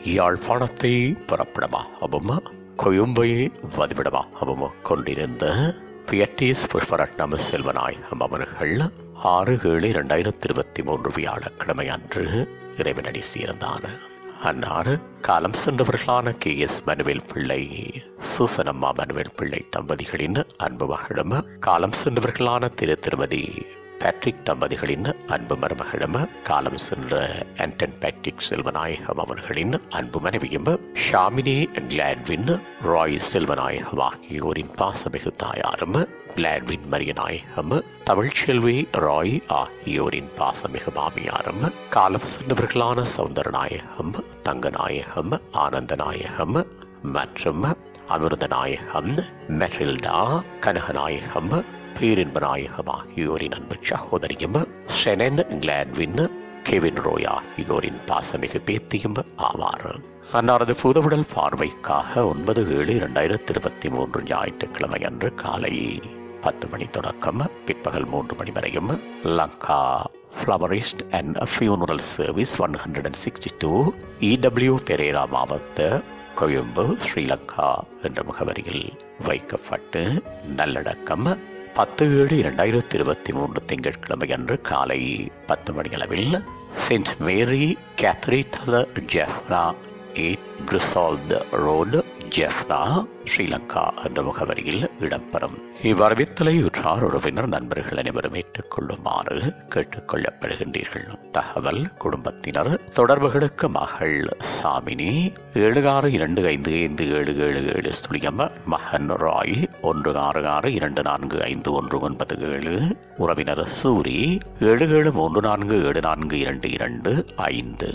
யாழ்ப்பாணத்தை புறப்படமாகவும் கொழும்பை வதிவிடமாகவும் கொண்டிருந்த பியட்டீஸ் புஷ்பரட்னம் செல்வநாயகம் அவர்கள் ஆறு ஏழு இரண்டாயிரத்தி இருபத்தி மூன்று வியாழக்கிழமை அன்று இறைவனடி சேர்ந்தார் அன்னார் காலம் சென்றவர்களான கே எஸ் மனுவேல் பிள்ளை சூசனம்மா மனுவேல் பிள்ளை தம்பதிகளின் அன்பு மகளும் காலம் சென்றவர்களான திரு திருமதி பேட்ரிக் தம்பதிகளின் அன்பு மருமகளும் காலம் சென்ற ஆண்டன் பேட்ரிக் செல்வநாயகம் அவர்களின் அன்பு மனைவியும் ஷாமினி கிளாட்வின் ராய் செல்வநாயகம் ஆகியோரின் பாசமிகு தாயாரும் கிளாட்வின் மரியநாயகம் தமிழ்ச்செல்வி ராய் ஆகியோரின் பாசமிகு மாமியாரும் காலம் சென்றவர்களான சௌந்தரநாயகம் தங்கநாயகம் ஆனந்தநாயகம் மற்றும் அமிர்தநாயகம் மெரில்டா கனகநாயகம் பேரின்பநாயகம் ஆகியோரின் அன்பு சகோதரியும் ஷெனன் கிளாட்வின் கெவின் ரோய் ஆகியோரின் பாசமிகு பேத்தியும் ஆவார் அன்னாரது புதவுடல் பார்வைக்காக ஒன்பது ஏழு இரண்டாயிரத்தி இருபத்தி மூன்று ஞாயிற்றுக்கிழமை அன்று காலை பத்து மணி தொடக்கம் பிற்பகல் மூன்று மணி வரையும் Lanka florist and funeral service one hundred and sixty two E W Perera Mawatha Colombo Sri Lanka என்ற முகவரியில் வைக்கப்பட்டு நல்லடக்கம் பத்து ஏழு இரண்டாயிரத்தி இருபத்தி மூன்று திங்கட்கிழமை அன்று காலை பத்து மணி அளவில் saint Mary cathedral Jaffna eight கிரிசால்ட் ரோடு ஜெஃப்ரா ஸ்ரீலங்கா என்ற முகவரியில் இடம்பெறும் இவ்வரவித்தலை உற்றார் உறவினர் நண்பர்கள் அனைவரும் ஏற்றுக்கொள்ளுமாறு கேட்டுக்கொள்ளப்படுகின்றீர்கள் தகவல் குடும்பத்தினர் தொடர்புகளுக்கு மகள் சாமினி ஏழு ஆறு இரண்டு ஐந்து ஐந்து ஏழு ஏழு ஏழு சுழியம் மகன் ராய் ஒன்று ஆறு ஆறு இரண்டு நான்கு ஐந்து ஒன்று ஒன்பது ஏழு உறவினர் சூரி ஏழு ஏழு மூன்று நான்கு ஏழு நான்கு இரண்டு இரண்டு ஐந்து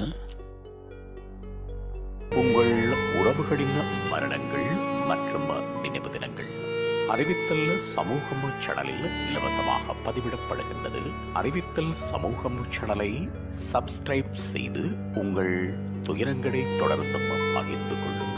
உங்கள் உறவுகளின் மரணங்கள் மற்றும் நினைவு தினங்கள் அறிவித்தல் சமூகம் சேனலில் இலவசமாக பதிவிடப்படுகின்றது அறிவித்தல் சமூகம் சேனலை சப்ஸ்கிரைப் செய்து உங்கள் துயரங்களை தொடர்ந்தும் பகிர்ந்து கொள்ளுங்கள்